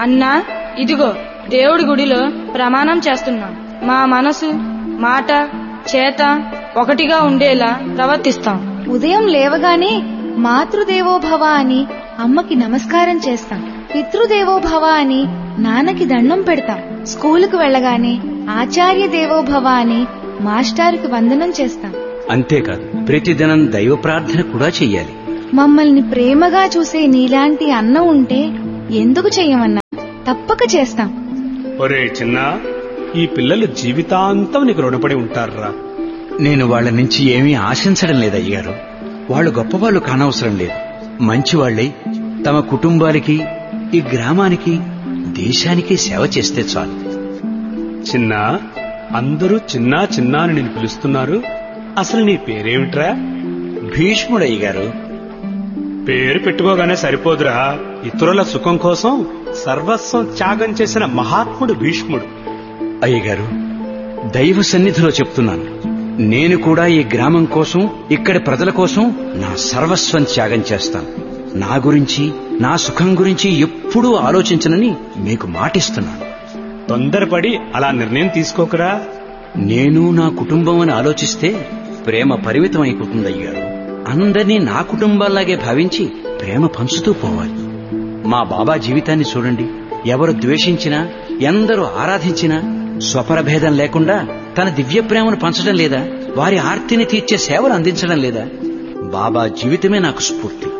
అన్నా ఇదిగో దేవుడి గుడిలో ప్రమాణం చేస్తున్నాం మా మనసు మాట చేత ఒకటిగా ఉండేలా ప్రవర్తిస్తాం ఉదయం లేవగానే మాతృదేవోభవ అని అమ్మకి నమస్కారం చేస్తాం పితృదేవోభవ అని నాన్నకి దండం పెడతాం స్కూలుకు వెళ్ళగానే ఆచార్య దేవోభవ అని మాస్టారుకి వందనం చేస్తాం అంతేకాదు ప్రతిదినం దైవ ప్రార్థన కూడా చెయ్యాలి మమ్మల్ని ప్రేమగా చూసే నీలాంటి అన్న ఉంటే ఎందుకు చెయ్యమన్నా తప్పక చేస్తాం ఒరే చిన్న ఈ పిల్లలు జీవితాంతం నీకు రుణపడి ఉంటారురా నేను వాళ్ళ నుంచి ఏమీ ఆశించడం లేదు అయ్యారు వాళ్ళు గొప్పవాళ్ళు కానవసరం లేదు మంచివాళ్లై తమ కుటుంబానికి ఈ గ్రామానికి దేశానికి సేవ చేస్తే చాలు చిన్న అందరూ చిన్న చిన్న అని నేను పిలుస్తున్నారు అసలు నీ పేరేమిట్రా భీష్ముడయ్య గారు పేరు పెట్టుకోగానే సరిపోదురా ఇతరుల సుఖం కోసం సర్వస్వం త్యాగం చేసిన మహాత్ముడు భీష్ముడు అయ్యగారు దైవ సన్నిధిలో చెప్తున్నాను నేను కూడా ఈ గ్రామం కోసం ఇక్కడి ప్రజల కోసం నా సర్వస్వం త్యాగం చేస్తాను నా గురించి నా సుఖం గురించి ఎప్పుడూ ఆలోచించనని మీకు మాటిస్తున్నాను తొందరపడి అలా నిర్ణయం తీసుకోకరా నేను నా కుటుంబం అని ఆలోచిస్తే ప్రేమ పరిమితం అయిపోతుంది అయ్యారు అందరినీ నా కుటుంబాల్లాగే భావించి ప్రేమ పంచుతూ పోవాలి మా బాబా జీవితాన్ని చూడండి ఎవరు ద్వేషించినా ఎందరూ ఆరాధించినా స్వపరభేదం లేకుండా తన దివ్య ప్రేమను పంచడం లేదా వారి ఆర్తిని తీర్చే సేవలు అందించడం లేదా బాబా జీవితమే నాకు స్ఫూర్తి